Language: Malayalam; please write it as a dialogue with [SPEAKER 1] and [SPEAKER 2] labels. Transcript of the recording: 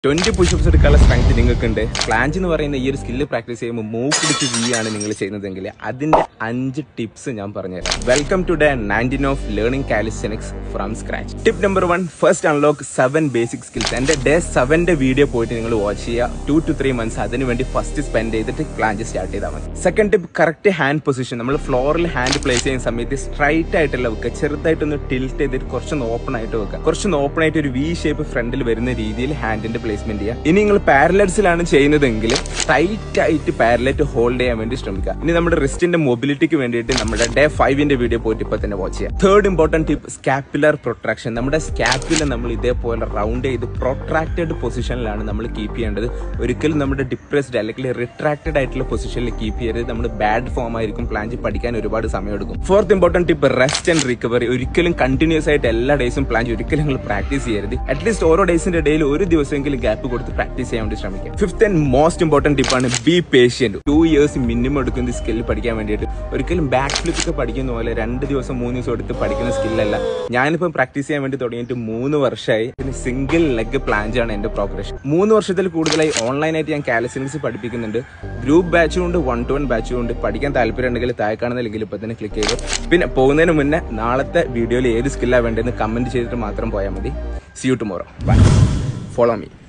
[SPEAKER 1] ട്വന്റി പുഷപ്സ് എടുക്കാനുള്ള സ്ട്രെങ്ത് നിങ്ങൾക്കുണ്ട് ഫ്ലാഞ്ച് എന്ന് പറയുന്ന ഈ ഒരു സ്കില്ല് പ്രാക്ടീസ് ചെയ്യുമ്പോൾ മൂവ് പിടിച്ച് ചെയ്യുകയാണ് നിങ്ങൾ ചെയ്യുന്നതെങ്കിൽ അതിന്റെ അഞ്ച് ടിപ്സ് ഞാൻ പറഞ്ഞുതരാം welcome to day nineteen of learning calisthenics from scratch tip number one first unlock seven basic skills എന്റെ ഡേ സെവന്റെ വീഡിയോ പോയിട്ട് നിങ്ങൾ വാച്ച് ചെയ്യുക ടു ടു ത്രീ മന്ത്സ് അതിന് വേണ്ടി ഫസ്റ്റ് സ്പെൻഡ് ചെയ്തിട്ട് ഫ്ലാഞ്ച് സ്റ്റാർട്ട് ചെയ്താൽ മതി second tip correct hand position നമ്മൾ ഫ്ലോറിൽ ഹാൻഡ് പ്ലേസ് ചെയ്യുന്ന സമയത്ത് സ്ട്രൈറ്റ് ആയിട്ടല്ല വെക്കുക ചെറുതായിട്ടൊന്ന് ടിൽറ്റ് ചെയ്തിട്ട് കുറച്ചൊന്ന് ഓപ്പൺ ആയിട്ട് വെക്കുക കുറച്ചൊന്ന് ഓപ്പൺ ആയിട്ട് ഒരു വി ഷേപ്പ് ഫ്രണ്ടിൽ വരുന്ന രീതിയിൽ ഹാൻഡിന്റെ പ്ലേസ്മെന്റ് ചെയ്യുക ഇനി നിങ്ങൾ പാരലറ്റ്സിലാണ് ചെയ്യുന്നതെങ്കിൽ ടൈറ്റ് ആയിട്ട് പാരലറ്റ് ഹോൾഡ് ചെയ്യാൻ വേണ്ടി ശ്രമിക്കുക ഇനി നമ്മുടെ റിസ്റ്റിന്റെ മൊബിലിറ്റിക്ക് വേണ്ടിയിട്ട് നമ്മുടെ ഡേ ഫൈവിന്റെ വീഡിയോ പോയിട്ട് ഇപ്പൊ തന്നെ വാച്ച് ചെയ്യാം third important tip scapular protraction നമ്മുടെ സ്കാപ്പുല നമ്മൾ ഇതേപോലെ റൗണ്ട് ചെയ്ത് പ്രൊട്രാക്റ്റഡ് പൊസിഷനിലാണ് നമ്മൾ കീപ്പ് ചെയ്യേണ്ടത് ഒരിക്കലും നമ്മുടെ ഡിപ്രസ്ഡ് അല്ലെങ്കിൽ റിട്രാക്റ്റഡ് ആയിട്ടുള്ള പൊസിഷനിൽ കീപ്പ് ചെയ്യരുത് നമ്മൾ ബാഡ് ഫോം ആയിരിക്കും പ്ലാൻ പഠിക്കാൻ ഒരുപാട് സമയം എടുക്കും fourth important tip rest and recovery ഒരിക്കലും കണ്ടിന്യൂസ് ആയിട്ട് എല്ലാ ഡേയ്സും പ്ലാൻ ഒരിക്കലും നിങ്ങൾ പ്രാക്ടീസ് ചെയ്യരുത് അറ്റ്ലീസ്റ്റ് ഓരോ ഡേയ്സിന്റെ ഇടയിൽ ഒരു ദിവസമെങ്കിലും ഗ്യാപ്പ് കൊടുത്ത് പ്രാക്ടീസ് ചെയ്യാൻ വേണ്ടി ശ്രമിക്കുക ഫിഫ്ത്ത് ആൻഡ് മോസ്റ്റ് ഇമ്പോർട്ടന്റ് ടിപ്പാണ് be patient two years minimum എടുക്കുന്ന സ്കിൽ പഠിക്കാൻ വേണ്ടിയിട്ട് ഒരിക്കലും ബാക്ക് ഫ്ലിപ്പ് ഒക്കെ പഠിക്കുന്ന പോലെ രണ്ട് ദിവസം മൂന്ന് ദിവസം എടുത്ത് പഠിക്കുന്ന സ്കില്ലല്ല ഞാനിപ്പം പ്രാക്ടീസ് ചെയ്യാൻ വേണ്ടി തുടങ്ങിയിട്ട് മൂന്ന് വർഷമായി പിന്നെ സിംഗിൾ ലെഗ് പ്ലാഞ്ചാണ് എന്റെ പ്രോഗ്രഷൻ മൂന്ന് വർഷത്തിൽ കൂടുതലായി ഓൺലൈനായിട്ട് ഞാൻ കാലിസിനിക്സ് പഠിപ്പിക്കുന്നുണ്ട് ഗ്രൂപ്പ് ബാച്ചും ഉണ്ട് വൺ ടു വൺ ബാച്ചും ഉണ്ട് പഠിക്കാൻ താല്പര്യം ഉണ്ടെങ്കിൽ താഴെ കാണുന്ന ലിങ്കിൽ ഇപ്പൊ തന്നെ ക്ലിക്ക് ചെയ്തു പിന്നെ പോകുന്നതിന് മുന്നേ നാളത്തെ വീഡിയോയിൽ ഏത് സ്കില്ലാണ് വേണ്ടതെന്ന് കമന്റ് ചെയ്തിട്ട് മാത്രം പോയാൽ മതി see you tomorrow bye follow me